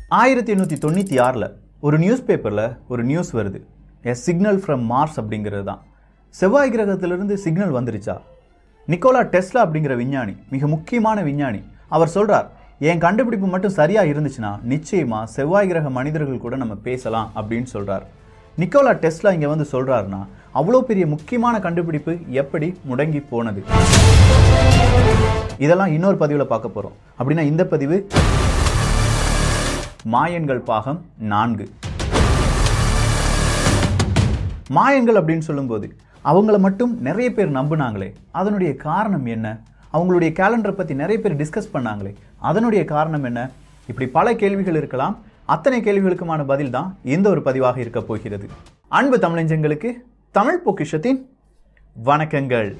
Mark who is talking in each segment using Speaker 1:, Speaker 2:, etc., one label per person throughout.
Speaker 1: ஆயிரத்தி எண்ணூற்றி தொண்ணூற்றி ஆறில் ஒரு நியூஸ் பேப்பரில் ஒரு நியூஸ் வருது எ சிக்னல் ஃப்ரம் மார்ஸ் அப்படிங்கிறது தான் செவ்வாய் கிரகத்திலிருந்து சிக்னல் வந்துருச்சா நிக்கோலா டெஸ்லா அப்படிங்கிற விஞ்ஞானி மிக முக்கியமான விஞ்ஞானி அவர் சொல்றார் என் கண்டுபிடிப்பு மட்டும் சரியா இருந்துச்சுன்னா நிச்சயமா செவ்வாய் கிரக மனிதர்கள் கூட நம்ம பேசலாம் அப்படின்னு சொல்றார் நிக்கோலா டெஸ்லா இங்க வந்து சொல்றாருன்னா அவ்வளோ பெரிய முக்கியமான கண்டுபிடிப்பு எப்படி முடங்கி போனது இதெல்லாம் இன்னொரு பதிவில் பார்க்க போறோம் அப்படின்னா இந்த பதிவு மாயன்கள் பாகம் நான்கு மாயன்கள் அப்படின்னு சொல்லும்போது அவங்கள மட்டும் நிறைய பேர் நம்புனாங்களே அதனுடைய காரணம் என்ன அவங்களுடைய கேலண்டரை பற்றி நிறைய பேர் டிஸ்கஸ் பண்ணாங்களே அதனுடைய காரணம் என்ன இப்படி பல கேள்விகள் இருக்கலாம் அத்தனை கேள்விகளுக்குமான பதில் தான் இந்த ஒரு பதிவாக இருக்க போகிறது அன்பு தமிழஞ்சங்களுக்கு தமிழ் பொக்கிஷத்தின் வணக்கங்கள்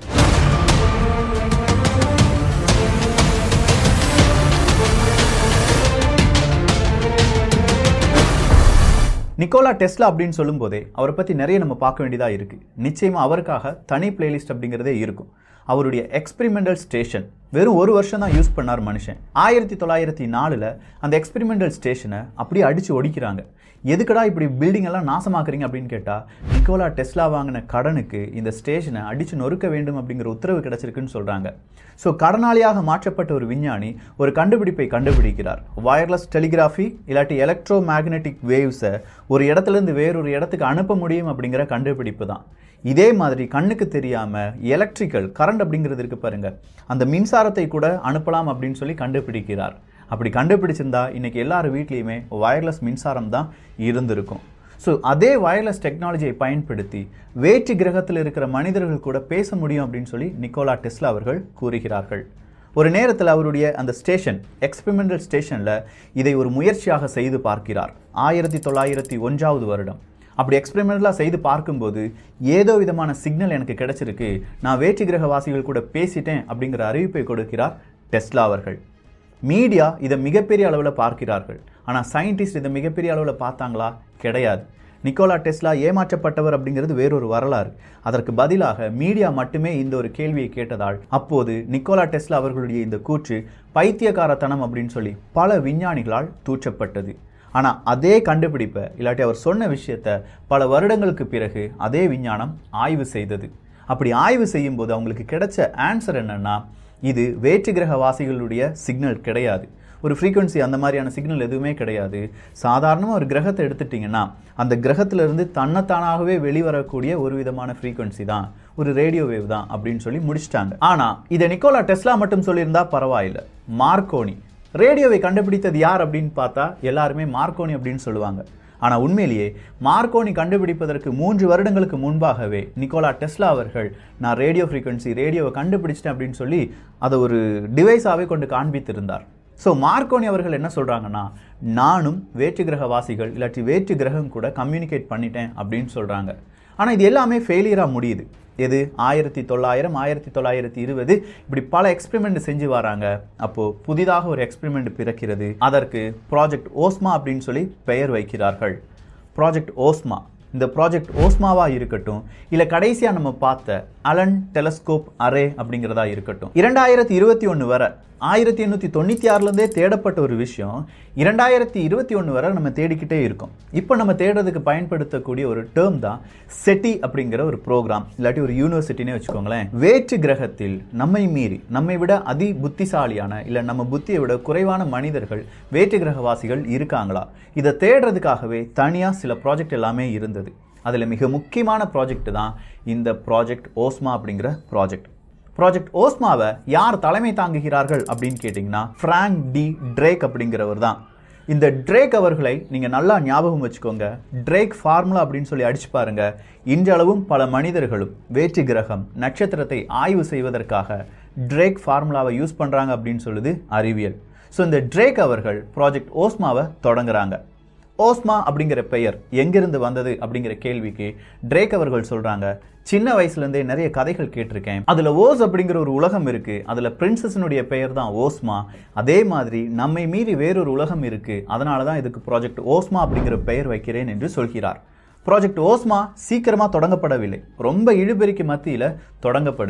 Speaker 1: நிக்கோலா டெஸ்லா அப்படின்னு சொல்லும்போதே அவரை பற்றி நிறைய நம்ம பார்க்க வேண்டியதாக இருக்குது நிச்சயமாக அவருக்காக தனி பிளேலிஸ்ட் அப்படிங்கிறதே இருக்கும் அவருடைய எக்ஸ்பெரிமெண்டல் ஸ்டேஷன் வெறும் ஒரு வருஷம் தான் யூஸ் பண்ணார் மனுஷன் ஆயிரத்தி தொள்ளாயிரத்தி நாலில் அந்த எக்ஸ்பெரிமெண்டல் ஸ்டேஷனை அப்படியே அடித்து ஒடிக்கிறாங்க எதுக்கடா இப்படி பில்டிங் எல்லாம் நாசமாக்குறீங்க அப்படின்னு கேட்டால் நிக்கோலா டெஸ்லா வாங்கின கடனுக்கு இந்த ஸ்டேஷனை அடித்து நொறுக்க வேண்டும் அப்படிங்கிற உத்தரவு கிடைச்சிருக்குன்னு சொல்கிறாங்க ஸோ கடனாளியாக மாற்றப்பட்ட ஒரு விஞ்ஞானி ஒரு கண்டுபிடிப்பை கண்டுபிடிக்கிறார் வயர்லெஸ் டெலிகிராஃபி இல்லாட்டி எலக்ட்ரோ மேக்னெட்டிக் வேவ்ஸை ஒரு இடத்துலேருந்து வேறொரு இடத்துக்கு அனுப்ப முடியும் அப்படிங்கிற கண்டுபிடிப்பு தான் இதே மாதிரி கண்ணுக்கு தெரியாமல் எலக்ட்ரிக்கல் கரண்ட் அப்படிங்கிறது இருக்கு பாருங்க அந்த மின்சாரத்தை கூட அனுப்பலாம் அப்படின்னு சொல்லி கண்டுபிடிக்கிறார் அப்படி கண்டுபிடிச்சிருந்தா இன்னைக்கு எல்லார் வீட்லேயுமே வயர்லெஸ் மின்சாரம் தான் இருந்திருக்கும் ஸோ அதே வயர்லெஸ் டெக்னாலஜியை பயன்படுத்தி வேற்று கிரகத்தில் இருக்கிற மனிதர்கள் கூட பேச முடியும் அப்படின்னு சொல்லி நிக்கோலா டெஸ்லா அவர்கள் கூறுகிறார்கள் ஒரு நேரத்தில் அவருடைய அந்த ஸ்டேஷன் எக்ஸ்பெரிமெண்டல் ஸ்டேஷனில் இதை ஒரு முயற்சியாக செய்து பார்க்கிறார் ஆயிரத்தி தொள்ளாயிரத்தி ஒன்றாவது வருடம் அப்படி எக்ஸ்பெரிமெண்டலாக செய்து பார்க்கும்போது ஏதோ விதமான சிக்னல் எனக்கு கிடைச்சிருக்கு நான் வேற்று கிரகவாசிகள் கூட பேசிட்டேன் அப்படிங்கிற அறிவிப்பை கொடுக்கிறார் டெஸ்லா அவர்கள் மீடியா இதை மிகப்பெரிய அளவில் பார்க்கிறார்கள் ஆனால் சயின்டிஸ்ட் இதை மிகப்பெரிய அளவில் பார்த்தாங்களா கிடையாது நிக்கோலா டெஸ்லா ஏமாற்றப்பட்டவர் அப்படிங்கிறது வேறொரு வரலாறு அதற்கு பதிலாக மீடியா மட்டுமே இந்த ஒரு கேள்வியை கேட்டதால் அப்போது நிக்கோலா டெஸ்லா அவர்களுடைய இந்த கூற்று பைத்தியக்காரத்தனம் அப்படின்னு சொல்லி பல விஞ்ஞானிகளால் தூற்றப்பட்டது ஆனால் அதே கண்டுபிடிப்பை இல்லாட்டி அவர் சொன்ன விஷயத்த பல வருடங்களுக்கு பிறகு அதே விஞ்ஞானம் ஆய்வு செய்தது அப்படி ஆய்வு செய்யும்போது அவங்களுக்கு கிடைச்ச ஆன்சர் என்னன்னா இது வேற்று கிரக வாசிகளுடைய சிக்னல் கிடையாது ஒரு ஃப்ரீக்குவன்சி அந்த மாதிரியான சிக்னல் எதுவுமே கிடையாது சாதாரணமாக ஒரு கிரகத்தை எடுத்துட்டிங்கன்னா அந்த கிரகத்திலிருந்து தன்னைத்தானாகவே வெளிவரக்கூடிய ஒரு விதமான ஃப்ரீக்குவன்சி தான் ஒரு ரேடியோ வேவ் தான் அப்படின்னு சொல்லி முடிச்சிட்டாங்க ஆனால் இதை நிக்கோலா டெஸ்லா மட்டும் சொல்லியிருந்தா பரவாயில்லை மார்க்கோனி ரேடியோவை கண்டுபிடித்தது யார் அப்படின்னு பார்த்தா எல்லாருமே மார்க்கோனி அப்படின்னு சொல்லுவாங்க ஆனால் உண்மையிலேயே மார்க்கோனி கண்டுபிடிப்பதற்கு மூன்று வருடங்களுக்கு முன்பாகவே நிக்கோலா டெஸ்லா அவர்கள் நான் ரேடியோ ஃப்ரீக்வன்சி ரேடியோவை கண்டுபிடிச்சிட்டேன் அப்படின்னு சொல்லி அதை ஒரு டிவைஸாகவே கொண்டு காண்பித்திருந்தார் ஸோ மார்க்கோனி அவர்கள் என்ன சொல்கிறாங்கன்னா நானும் வேற்று கிரகவாசிகள் இல்லாட்டி வேற்று கிரகம் கூட கம்யூனிகேட் பண்ணிட்டேன் அப்படின்னு சொல்கிறாங்க ஆனால் இது எல்லாமே ஃபெயிலியராக முடியுது எது ஆயிரத்தி தொள்ளாயிரம் ஆயிரத்தி தொள்ளாயிரத்தி இருபது இப்படி பல எக்ஸ்பெரிமெண்ட் செஞ்சு வராங்க அப்போது புதிதாக ஒரு எக்ஸ்பெரிமெண்ட் பிறக்கிறது அதற்கு ப்ராஜெக்ட் ஓஸ்மா அப்படின்னு சொல்லி பெயர் வைக்கிறார்கள் ப்ராஜெக்ட் ஓஸ்மா இந்த ப்ராஜெக்ட் ஓஸ்மாவா இருக்கட்டும் இல்லை கடைசியாக நம்ம பார்த்த அலன் டெலஸ்கோப் அரே அப்படிங்கிறதா இருக்கட்டும் இரண்டாயிரத்தி இருபத்தி ஒன்று வரை ஆயிரத்தி எண்ணூற்றி தொண்ணூற்றி ஆறுலேருந்தே தேடப்பட்ட ஒரு விஷயம் இரண்டாயிரத்தி இருபத்தி ஒன்று வரை நம்ம தேடிக்கிட்டே இருக்கோம் இப்போ நம்ம தேடுறதுக்கு பயன்படுத்தக்கூடிய ஒரு டேர்ம் தான் செட்டி அப்படிங்கிற ஒரு ப்ரோக்ராம் இல்லாட்டி ஒரு யூனிவர்சிட்டினே வச்சுக்கோங்களேன் வேற்று கிரகத்தில் நம்மை மீறி நம்மை விட அதி புத்திசாலியான இல்லை நம்ம புத்தியை விட குறைவான மனிதர்கள் வேற்று கிரகவாசிகள் இருக்காங்களா இதை தேடுறதுக்காகவே தனியாக சில ப்ராஜெக்ட் எல்லாமே இருந்தது அதில் மிக முக்கியமான ப்ராஜெக்ட் தான் இந்த ப்ராஜெக்ட் ஓஸ்மா அப்படிங்கிற ப்ராஜெக்ட் ப்ராஜெக்ட் ஓஸ்மாவை யார் தலைமை தாங்குகிறார்கள் அப்படின்னு கேட்டிங்கன்னா ஃப்ராங்க் டி ட்ரேக் அப்படிங்கிறவர் தான் இந்த ட்ரேக் அவர்களை நீங்கள் நல்லா ஞாபகம் வச்சுக்கோங்க ட்ரேக் ஃபார்முலா அப்படின்னு சொல்லி அடிச்சு பாருங்க இன்றளவும் பல மனிதர்களும் வேற்று கிரகம் நட்சத்திரத்தை ஆய்வு செய்வதற்காக ட்ரேக் ஃபார்முலாவை யூஸ் பண்ணுறாங்க அப்படின்னு சொல்லுது அறிவியல் ஸோ இந்த ட்ரேக் அவர்கள் ப்ராஜெக்ட் ஓஸ்மாவை தொடங்குறாங்க ஓஸ்மா அப்படிங்கிற பெயர் எங்கிருந்து வந்தது அப்படிங்கிற கேள்விக்கு ட்ரேக் அவர்கள் சொல்றாங்க சின்ன வயசுல இருந்தே நிறைய கதைகள் கேட்டிருக்கேன் அதுல ஓஸ் அப்படிங்கிற ஒரு உலகம் இருக்கு அதுல பிரின்சஸனுடைய பெயர் தான் ஓஸ்மா அதே மாதிரி நம்மை மீறி வேறொரு உலகம் இருக்கு அதனால தான் இதுக்கு ப்ராஜெக்ட் ஓஸ்மா அப்படிங்கிற பெயர் வைக்கிறேன் என்று சொல்கிறார் ப்ராஜெக்ட் ஓஸ்மா சீக்கிரமா தொடங்கப்படவில்லை ரொம்ப இழுபெருக்கி மத்தியில தொடங்கப்படுது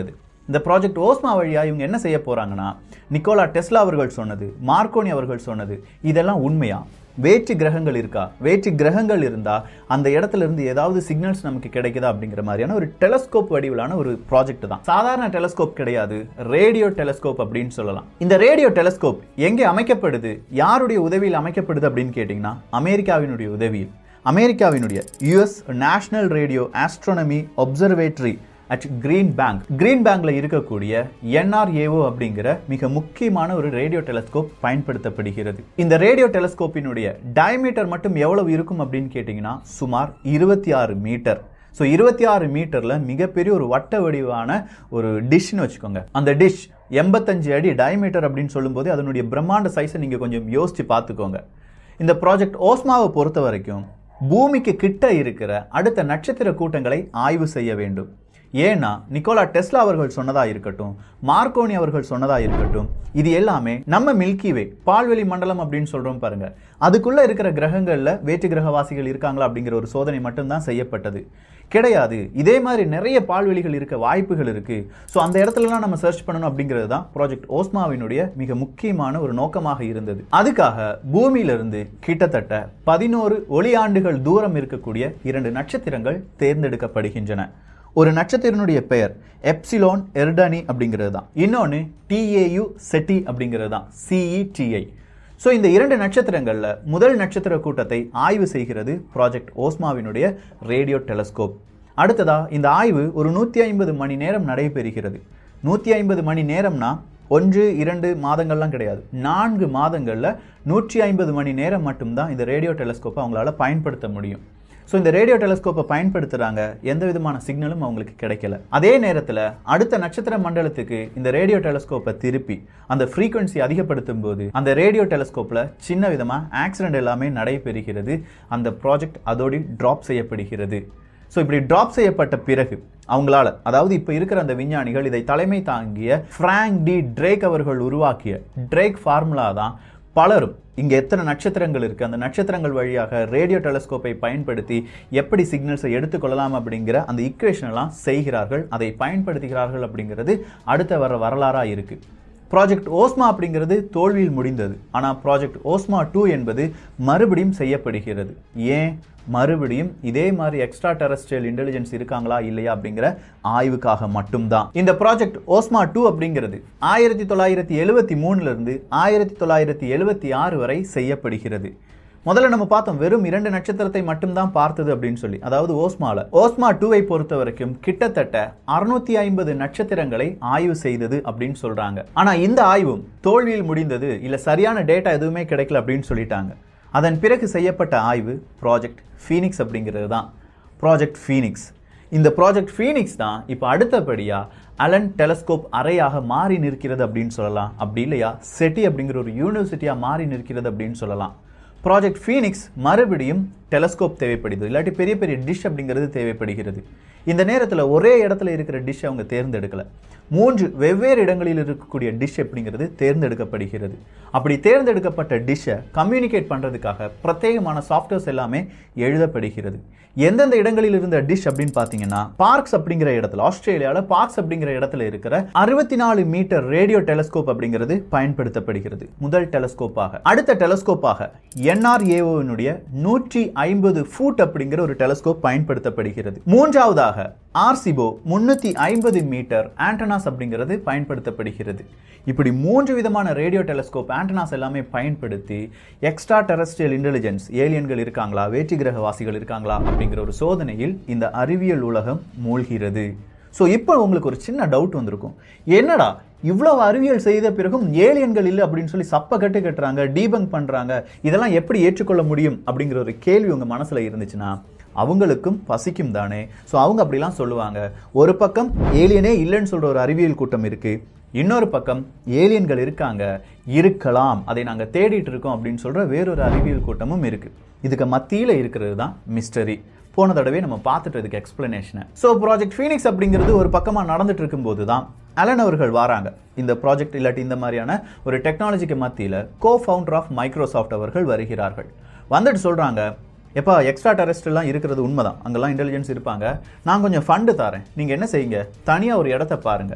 Speaker 1: இந்த ப்ராஜெக்ட் ஓஸ்மா வழியா இவங்க என்ன செய்ய போறாங்கன்னா நிக்கோலா டெஸ்லா அவர்கள் சொன்னது மார்க்கோனி அவர்கள் சொன்னது இதெல்லாம் உண்மையா வேற்று கிரகங்கள் இருக்கா வேற்று கிரகங்கள் இருந்தா அந்த இடத்துல இருந்து ஏதாவது சிக்னல்ஸ் நமக்கு கிடைக்குதா அப்படிங்கிற மாதிரியான ஒரு டெலஸ்கோப் வடிவிலான ஒரு ப்ராஜெக்ட் தான் சாதாரண டெலஸ்கோப் கிடையாது ரேடியோ டெலஸ்கோப் அப்படின்னு சொல்லலாம் இந்த ரேடியோ டெலஸ்கோப் எங்கே அமைக்கப்படுது யாருடைய உதவியில் அமைக்கப்படுது அப்படின்னு கேட்டிங்கன்னா அமெரிக்காவினுடைய உதவியில் அமெரிக்காவினுடைய US national radio astronomy observatory at Green Bank Green பேங்க்ல இருக்கக்கூடிய என்ஆர்ஏஓ அப்படிங்கிற மிக முக்கியமான ஒரு ரேடியோ டெலஸ்கோப் பயன்படுத்தப்படுகிறது இந்த ரேடியோ டெலஸ்கோப்பினுடைய டயமீட்டர் மட்டும் எவ்வளவு இருக்கும் அப்படின்னு கேட்டிங்கன்னா சுமார் இருபத்தி ஆறு மீட்டர் ஸோ இருபத்தி ஆறு மீட்டரில் மிகப்பெரிய ஒரு வட்ட வடிவான ஒரு டிஷ்னு வச்சுக்கோங்க அந்த டிஷ் எண்பத்தஞ்சு அடி டயமீட்டர் அப்படின்னு சொல்லும்போது அதனுடைய பிரம்மாண்ட சைஸை நீங்கள் கொஞ்சம் யோசிச்சு பார்த்துக்கோங்க இந்த ப்ராஜெக்ட் ஓஸ்மாவை பொறுத்த வரைக்கும் பூமிக்கு கிட்ட இருக்கிற அடுத்த நட்சத்திர கூட்டங்களை ஆய்வு செய்ய வேண்டும் ஏன்னா நிக்கோலா டெஸ்லா அவர்கள் சொன்னதா இருக்கட்டும் மார்க்கோனி அவர்கள் சொன்னதா இருக்கட்டும் இது எல்லாமே நம்ம மில்கி வே பால்வெளி மண்டலம் அப்படின்னு சொல்றோம் பாருங்க அதுக்குள்ள இருக்கிற கிரகங்கள்ல வேற்று கிரகவாசிகள் இருக்காங்களா அப்படிங்கிற ஒரு சோதனை மட்டும்தான் செய்யப்பட்டது கிடையாது இதே மாதிரி நிறைய பால்வெளிகள் இருக்க வாய்ப்புகள் இருக்கு ஸோ அந்த இடத்துலலாம் நம்ம சர்ச் பண்ணணும் அப்படிங்கிறது தான் ப்ராஜெக்ட் ஓஸ்மாவினுடைய மிக முக்கியமான ஒரு நோக்கமாக இருந்தது அதுக்காக பூமியிலிருந்து கிட்டத்தட்ட பதினோரு ஒளியாண்டுகள் தூரம் இருக்கக்கூடிய இரண்டு நட்சத்திரங்கள் தேர்ந்தெடுக்கப்படுகின்றன ஒரு நட்சத்திரனுடைய பெயர் எப்சிலோன் எர்டானி அப்படிங்கிறது தான் இன்னொன்று டிஏயு செட்டி அப்படிங்கிறது தான் சிஇடிஐ ஸோ இந்த இரண்டு நட்சத்திரங்களில் முதல் நட்சத்திர கூட்டத்தை ஆய்வு செய்கிறது ப்ராஜெக்ட் ஓஸ்மாவினுடைய ரேடியோ டெலஸ்கோப் அடுத்ததா இந்த ஆய்வு ஒரு நூற்றி ஐம்பது மணி நேரம் நடைபெறுகிறது நூற்றி ஐம்பது மணி நேரம்னா ஒன்று இரண்டு மாதங்கள்லாம் கிடையாது நான்கு மாதங்களில் நூற்றி ஐம்பது மணி நேரம் மட்டும்தான் இந்த ரேடியோ டெலஸ்கோப்பை அவங்களால பயன்படுத்த முடியும் ஸோ இந்த ரேடியோ டெலஸ்கோப்பை பயன்படுத்துகிறாங்க எந்த விதமான சிக்னலும் அவங்களுக்கு கிடைக்கல அதே நேரத்தில் அடுத்த நட்சத்திர மண்டலத்துக்கு இந்த ரேடியோ டெலஸ்கோப்பை திருப்பி அந்த ஃப்ரீக்வன்சி அதிகப்படுத்தும் போது அந்த ரேடியோ டெலஸ்கோப்பில் சின்ன விதமாக ஆக்சிடென்ட் எல்லாமே நடைபெறுகிறது அந்த ப்ராஜெக்ட் அதோடு ட்ராப் செய்யப்படுகிறது ஸோ இப்படி ட்ராப் செய்யப்பட்ட பிறகு அவங்களால அதாவது இப்போ இருக்கிற அந்த விஞ்ஞானிகள் இதை தலைமை தாங்கிய ஃப்ராங்க் டி ட்ரேக் அவர்கள் உருவாக்கிய ட்ரேக் ஃபார்முலா தான் பலரும் இங்கே எத்தனை நட்சத்திரங்கள் இருக்குது அந்த நட்சத்திரங்கள் வழியாக ரேடியோ டெலஸ்கோப்பை பயன்படுத்தி எப்படி சிக்னல்ஸை எடுத்துக்கொள்ளலாம் அப்படிங்கிற அந்த இக்குவேஷன் எல்லாம் செய்கிறார்கள் அதை பயன்படுத்துகிறார்கள் அப்படிங்கிறது அடுத்த வர வரலாறாக இருக்குது ப்ராஜெக்ட் ஓஸ்மா அப்படிங்கிறது தோல்வியில் முடிந்தது ஆனால் ப்ராஜெக்ட் ஓஸ்மா டூ என்பது மறுபடியும் செய்யப்படுகிறது ஏன் மறுபடியும் இதே மாதிரி எக்ஸ்ட்ரா டெரஸ்ட்ரியல் இன்டெலிஜென்ஸ் இருக்காங்களா இல்லையா அப்படிங்கிற ஆய்வுக்காக மட்டும்தான் இந்த ப்ராஜெக்ட் ஓஸ்மா டூ அப்படிங்கிறது ஆயிரத்தி தொள்ளாயிரத்தி எழுவத்தி மூணுல இருந்து ஆயிரத்தி தொள்ளாயிரத்தி எழுவத்தி ஆறு வரை செய்யப்படுகிறது முதல்ல நம்ம பார்த்தோம் வெறும் இரண்டு நட்சத்திரத்தை மட்டும்தான் பார்த்தது அப்படின்னு சொல்லி அதாவது ஓஸ்மால ஓஸ்மா டூவை பொறுத்த வரைக்கும் கிட்டத்தட்ட அறுநூத்தி ஐம்பது நட்சத்திரங்களை ஆய்வு செய்தது அப்படின்னு சொல்றாங்க ஆனா இந்த ஆய்வும் தோல்வியில் முடிந்தது இல்ல சரியான டேட்டா எதுவுமே கிடைக்கல அப்படின்னு சொல்லிட்டாங்க அதன் பிறகு செய்யப்பட்ட ஆய்வு ப்ராஜெக்ட் ஃபீனிக்ஸ் அப்படிங்கிறது தான் ப்ராஜெக்ட் ஃபீனிக்ஸ் இந்த ப்ராஜெக்ட் ஃபீனிக்ஸ் தான் இப்போ அடுத்தபடியா அலன் டெலஸ்கோப் அறையாக மாறி நிற்கிறது அப்படின்னு சொல்லலாம் அப்படி இல்லையா செட்டி அப்படிங்கிற ஒரு யூனிவர்சிட்டியாக மாறி நிற்கிறது அப்படின்னு சொல்லலாம் ப்ராஜெக்ட் ஃபீனிக்ஸ் மறுபடியும் டெலஸ்கோப் தேவைப்படுது இல்லாட்டி பெரிய பெரிய டிஷ் அப்படிங்கிறது தேவைப்படுகிறது இந்த நேரத்தில் ஒரே இடத்துல இருக்கிற டிஷ் அவங்க தேர்ந்தெடுக்கல மூன்று வெவ்வேறு இடங்களில் இருக்கக்கூடிய டிஷ் அப்படிங்கிறது தேர்ந்தெடுக்கப்படுகிறது அப்படி தேர்ந்தெடுக்கப்பட்ட டிஷ்ஷை கம்யூனிகேட் பண்ணுறதுக்காக பிரத்யேகமான சாஃப்ட்வேர்ஸ் எல்லாமே எழுதப்படுகிறது எந்தெந்த இடங்களில் இருந்த டிஷ் அப்படின்னு பார்த்தீங்கன்னா பார்க்ஸ் அப்படிங்கிற இடத்துல ஆஸ்திரேலியாவில் பார்க்ஸ் அப்படிங்கிற இடத்துல இருக்கிற அறுபத்தி நாலு மீட்டர் ரேடியோ டெலஸ்கோப் அப்படிங்கிறது பயன்படுத்தப்படுகிறது முதல் டெலஸ்கோப்பாக அடுத்த டெலஸ்கோப்பாக என்ஆர்ஏஓனுடைய நூற்றி ஐம்பது ஃபூட் அப்படிங்கிற ஒரு டெலஸ்கோப் பயன்படுத்தப்படுகிறது மூன்றாவதாக ஆர்சிபோ முன்னூத்தி ஐம்பது மீட்டர் ஆண்டனாஸ் அப்படிங்கிறது பயன்படுத்தப்படுகிறது இப்படி மூன்று விதமான ரேடியோ டெலஸ்கோப் ஆண்டனாஸ் எல்லாமே பயன்படுத்தி எக்ஸ்ட்ரா டெரஸ்ட்ரியல் இன்டெலிஜென்ஸ் ஏலியன்கள் இருக்காங்களா வேற்றி கிரகவாசிகள் இருக்காங்களா அப்படிங்கிற ஒரு சோதனையில் இந்த அறிவியல் உலகம் மூழ்கிறது ஸோ இப்போ உங்களுக்கு ஒரு சின்ன டவுட் வந்திருக்கும் என்னடா இவ்வளவு அறிவியல் செய்த பிறகும் ஏலியன்கள் இல்லை அப்படின்னு சொல்லி சப்ப கட்டு கட்டுறாங்க டீபங்க் பண்றாங்க இதெல்லாம் எப்படி ஏற்றுக்கொள்ள முடியும் அப்படிங்கிற ஒரு கேள்வி உங்க மனசுல இருந்துச்சுன்னா அவங்களுக்கும் பசிக்கும் தானே ஸோ அவங்க அப்படிலாம் சொல்லுவாங்க ஒரு பக்கம் ஏலியனே இல்லைன்னு சொல்ற ஒரு அறிவியல் கூட்டம் இருக்கு இன்னொரு பக்கம் ஏலியன்கள் இருக்காங்க இருக்கலாம் அதை நாங்க தேடிட்டு இருக்கோம் அப்படின்னு சொல்ற வேறொரு அறிவியல் கூட்டமும் இருக்கு இதுக்கு மத்தியில இருக்கிறது தான் மிஸ்டரி போன தடவை நம்ம பார்த்துட்டு இதுக்கு எக்ஸ்பிளனேஷனை ஸோ ப்ராஜெக்ட் ஃபீனிக்ஸ் அப்படிங்கிறது ஒரு பக்கமாக நடந்துட்டு இருக்கும்போது தான் அலன் அவர்கள் வராங்க இந்த ப்ராஜெக்ட் இல்லாட்டி இந்த மாதிரியான ஒரு டெக்னாலஜிக்கு மத்தியில் கோ ஃபவுண்டர் ஆஃப் மைக்ரோசாஃப்ட் அவர்கள் வருகிறார்கள் வந்துட்டு சொல்கிறாங்க எப்பா எக்ஸ்ட்ரா டெரஸ்ட்லாம் இருக்கிறது உண்மைதான் அங்கெல்லாம் இன்டெலிஜென்ஸ் இருப்பாங்க நான் கொஞ்சம் ஃபண்டு தரேன் நீங்கள் என்ன செய்யுங்க தனியாக ஒரு இடத்த பாருங்க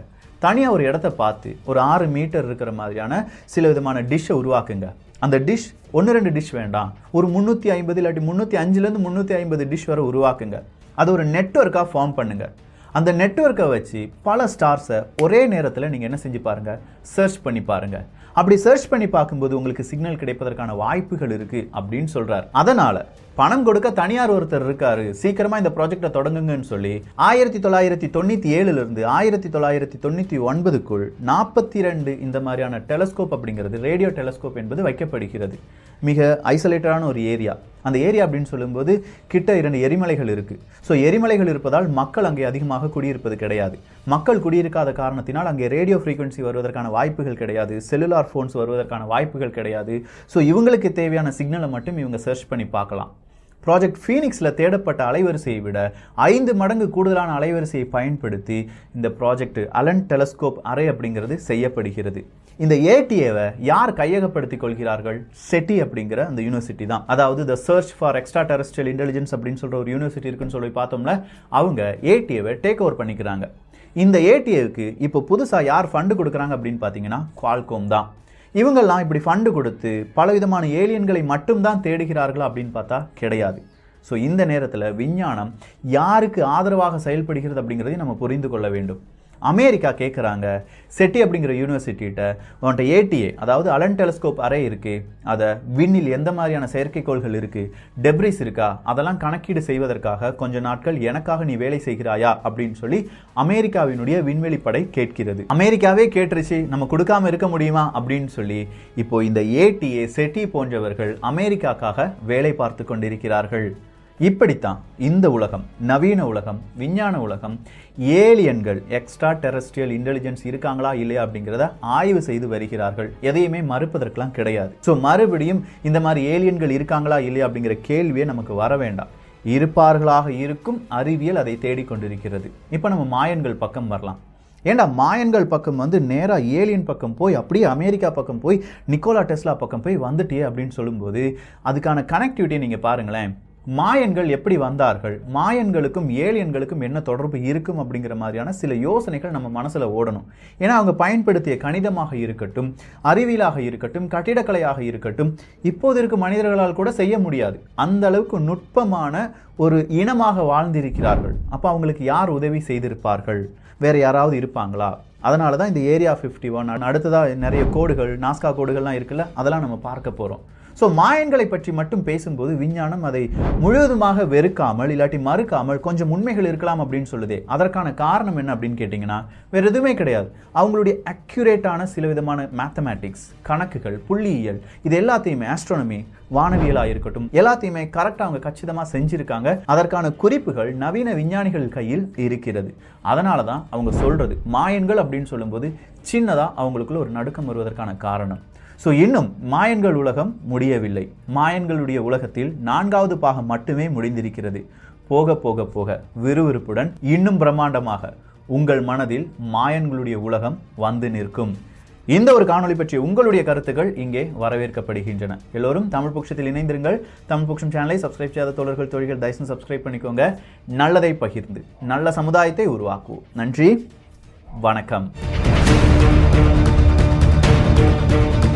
Speaker 1: தனியாக ஒரு இடத்த பார்த்து ஒரு ஆறு மீட்டர் இருக்கிற மாதிரியான சில விதமான டிஷ்ஷை உருவாக்குங்க அந்த டிஷ் ஒன்று ரெண்டு டிஷ் வேண்டாம் ஒரு முந்நூற்றி ஐம்பது இல்லாட்டி முந்நூற்றி அஞ்சுலேருந்து முந்நூற்றி ஐம்பது டிஷ் வரை உருவாக்குங்க அது ஒரு நெட்ஒர்க்காக ஃபார்ம் பண்ணுங்க அந்த நெட்ஒர்க்கை வச்சு பல ஸ்டார்ஸை ஒரே நேரத்தில் நீங்கள் என்ன செஞ்சு பாருங்கள் சர்ச் பண்ணி பாருங்கள் அப்படி சர்ச் பண்ணி பார்க்கும்போது உங்களுக்கு சிக்னல் கிடைப்பதற்கான வாய்ப்புகள் இருக்குது அப்படின்னு சொல்கிறார் அதனால் பணம் கொடுக்க தனியார் ஒருத்தர் இருக்காரு சீக்கிரமா இந்த ப்ராஜெக்டை தொடங்குங்கன்னு சொல்லி ஆயிரத்தி தொள்ளாயிரத்தி தொண்ணூற்றி ஏழுலேருந்து ஆயிரத்தி தொள்ளாயிரத்தி தொண்ணூற்றி ஒன்பதுக்குள் நாற்பத்தி ரெண்டு இந்த மாதிரியான டெலஸ்கோப் அப்படிங்கிறது ரேடியோ டெலஸ்கோப் என்பது வைக்கப்படுகிறது மிக ஐசோலேட்டடான ஒரு ஏரியா அந்த ஏரியா அப்படின்னு சொல்லும்போது கிட்ட இரண்டு எரிமலைகள் இருக்கு ஸோ எரிமலைகள் இருப்பதால் மக்கள் அங்கே அதிகமாக குடியிருப்பது கிடையாது மக்கள் குடியிருக்காத காரணத்தினால் அங்கே ரேடியோ ஃப்ரீக்வன்சி வருவதற்கான வாய்ப்புகள் கிடையாது செல்லுலார் ஃபோன்ஸ் வருவதற்கான வாய்ப்புகள் கிடையாது ஸோ இவங்களுக்கு தேவையான சிக்னலை மட்டும் இவங்க சர்ச் பண்ணி பார்க்கலாம் ப்ராஜெக்ட் ஃபீனிக்ஸில் தேடப்பட்ட அலைவரிசையை விட ஐந்து மடங்கு கூடுதலான அலைவரிசையை பயன்படுத்தி இந்த ப்ராஜெக்ட் அலன் டெலஸ்கோப் அறை அப்படிங்கிறது செய்யப்படுகிறது இந்த ஏடிஏவை யார் கையகப்படுத்திக் கொள்கிறார்கள் செட்டி அப்படிங்கிற அந்த யூனிவர்சிட்டி தான் அதாவது the search for extraterrestrial intelligence அப்படின்னு சொல்ற ஒரு யூனிவர்சிட்டி இருக்குன்னு சொல்லி பார்த்தோம்ல அவங்க ஏடிஏவை டேக் ஓவர் பண்ணிக்கிறாங்க இந்த ஏடிஏவுக்கு இப்போ புதுசாக யார் ஃபண்டு கொடுக்குறாங்க அப்படின்னு பார்த்தீங்கன்னா குவால்கோம் தான் இவங்கெல்லாம் இப்படி ஃபண்டு கொடுத்து பலவிதமான ஏலியன்களை மட்டும்தான் தேடுகிறார்களா அப்படின்னு பார்த்தா கிடையாது ஸோ இந்த நேரத்தில் விஞ்ஞானம் யாருக்கு ஆதரவாக செயல்படுகிறது அப்படிங்கிறதையும் நம்ம புரிந்து கொள்ள வேண்டும் அமெரிக்கா கேட்குறாங்க செட்டி அப்படிங்கிற யூனிவர்சிட்டிகிட்ட உன்ட்ட ஏடிஏ அதாவது அலன் டெலஸ்கோப் அறை இருக்கு அதை விண்ணில் எந்த மாதிரியான செயற்கைக்கோள்கள் இருக்கு டெப்ரிஸ் இருக்கா அதெல்லாம் கணக்கீடு செய்வதற்காக கொஞ்ச நாட்கள் எனக்காக நீ வேலை செய்கிறாயா அப்படின்னு சொல்லி அமெரிக்காவினுடைய விண்வெளி படை கேட்கிறது அமெரிக்காவே கேட்டுருச்சு நம்ம கொடுக்காம இருக்க முடியுமா அப்படின்னு சொல்லி இப்போ இந்த ஏடிஏ செட்டி போன்றவர்கள் அமெரிக்காக்காக வேலை பார்த்து கொண்டிருக்கிறார்கள் இப்படித்தான் இந்த உலகம் நவீன உலகம் விஞ்ஞான உலகம் ஏலியன்கள் எக்ஸ்ட்ரா டெரஸ்ட்ரியல் இன்டெலிஜென்ஸ் இருக்காங்களா இல்லையா அப்படிங்கிறத ஆய்வு செய்து வருகிறார்கள் எதையுமே மறுப்பதற்கெல்லாம் கிடையாது ஸோ மறுபடியும் இந்த மாதிரி ஏலியன்கள் இருக்காங்களா இல்லையா அப்படிங்கிற கேள்வியே நமக்கு வர வேண்டாம் இருப்பார்களாக இருக்கும் அறிவியல் அதை தேடிக்கொண்டிருக்கிறது இப்போ நம்ம மாயன்கள் பக்கம் வரலாம் ஏண்டா மாயன்கள் பக்கம் வந்து நேராக ஏலியன் பக்கம் போய் அப்படியே அமெரிக்கா பக்கம் போய் நிக்கோலா டெஸ்லா பக்கம் போய் வந்துட்டியே அப்படின்னு சொல்லும்போது அதுக்கான கனெக்டிவிட்டியை நீங்கள் பாருங்களேன் மாயன்கள் எப்படி வந்தார்கள் மாயன்களுக்கும் ஏலியன்களுக்கும் என்ன தொடர்பு இருக்கும் அப்படிங்கிற மாதிரியான சில யோசனைகள் நம்ம மனசுல ஓடணும் ஏன்னா அவங்க பயன்படுத்திய கணிதமாக இருக்கட்டும் அறிவியலாக இருக்கட்டும் கட்டிடக்கலையாக இருக்கட்டும் இப்போது இருக்கும் மனிதர்களால் கூட செய்ய முடியாது அந்த அளவுக்கு நுட்பமான ஒரு இனமாக வாழ்ந்திருக்கிறார்கள் அப்போ அவங்களுக்கு யார் உதவி செய்திருப்பார்கள் வேற யாராவது இருப்பாங்களா அதனால தான் இந்த ஏரியா ஃபிஃப்டி ஒன் அடுத்ததாக நிறைய கோடுகள் நாஸ்கா கோடுகள்லாம் இருக்குல்ல அதெல்லாம் நம்ம பார்க்க போகிறோம் ஸோ மாயன்களை பற்றி மட்டும் பேசும்போது விஞ்ஞானம் அதை முழுவதுமாக வெறுக்காமல் இல்லாட்டி மறுக்காமல் கொஞ்சம் உண்மைகள் இருக்கலாம் அப்படின்னு சொல்லுதே அதற்கான காரணம் என்ன அப்படின்னு கேட்டிங்கன்னா வேறு எதுவுமே கிடையாது அவங்களுடைய அக்யூரேட்டான சில விதமான மேத்தமேட்டிக்ஸ் கணக்குகள் புள்ளியியல் இது எல்லாத்தையுமே ஆஸ்ட்ரோனமி வானவியலாக இருக்கட்டும் எல்லாத்தையுமே கரெக்டாக அவங்க கச்சிதமாக செஞ்சிருக்காங்க அதற்கான குறிப்புகள் நவீன விஞ்ஞானிகள் கையில் இருக்கிறது அதனால தான் அவங்க சொல்றது மாயன்கள் அப்படின்னு சொல்லும்போது சின்னதாக அவங்களுக்குள்ள ஒரு நடுக்கம் வருவதற்கான காரணம் ஸோ இன்னும் மாயன்கள் உலகம் முடியவில்லை மாயன்களுடைய உலகத்தில் நான்காவது பாகம் மட்டுமே முடிந்திருக்கிறது போக போக போக விறுவிறுப்புடன் இன்னும் பிரம்மாண்டமாக உங்கள் மனதில் மாயன்களுடைய உலகம் வந்து நிற்கும் இந்த ஒரு காணொளி பற்றிய உங்களுடைய கருத்துக்கள் இங்கே வரவேற்கப்படுகின்றன எல்லோரும் தமிழ் புக்ஷத்தில் இணைந்திருங்கள் தமிழ் புக்ஷம் சேனலை சப்ஸ்கிரைப் செய்யாத தோழர்கள் தொழில்கள் தயவுசெய்து சப்ஸ்கிரைப் பண்ணிக்கோங்க நல்லதை பகிர்ந்து நல்ல சமுதாயத்தை உருவாக்குவோம் நன்றி வணக்கம்